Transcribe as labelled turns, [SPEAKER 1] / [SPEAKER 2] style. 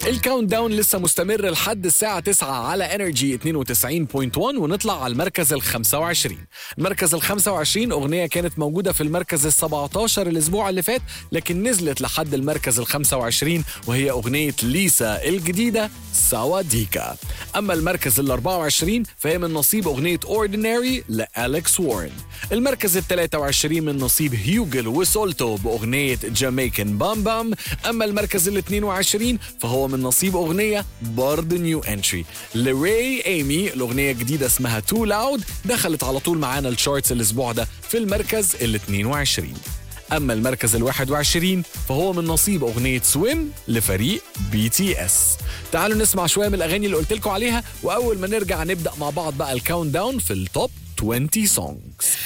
[SPEAKER 1] الكاونت داون لسه مستمر لحد الساعة 9 على انرجي 92.1 ونطلع على المركز ال 25 المركز ال 25 أغنية كانت موجودة في المركز ال 17 الأسبوع اللي فات لكن نزلت لحد المركز ال 25 وهي أغنية ليسا الجديدة ساواديكا أما المركز ال 24 فهي من نصيب أغنية اورديناري لأليكس وارن المركز ال 23 من نصيب هيوجل وسولتو بأغنية جامايكن بام بام أما المركز ال 22 فهو من نصيب أغنية برضه نيو انتري لري ايمي الأغنية جديدة اسمها تو لاود دخلت على طول معانا الشارتس الأسبوع ده في المركز ال 22 أما المركز ال 21 فهو من نصيب أغنية سويم لفريق بي تي اس تعالوا نسمع شوية من الأغاني اللي قلت لكم عليها وأول ما نرجع نبدأ مع بعض بقى الكاونت داون في التوب 20 سونجز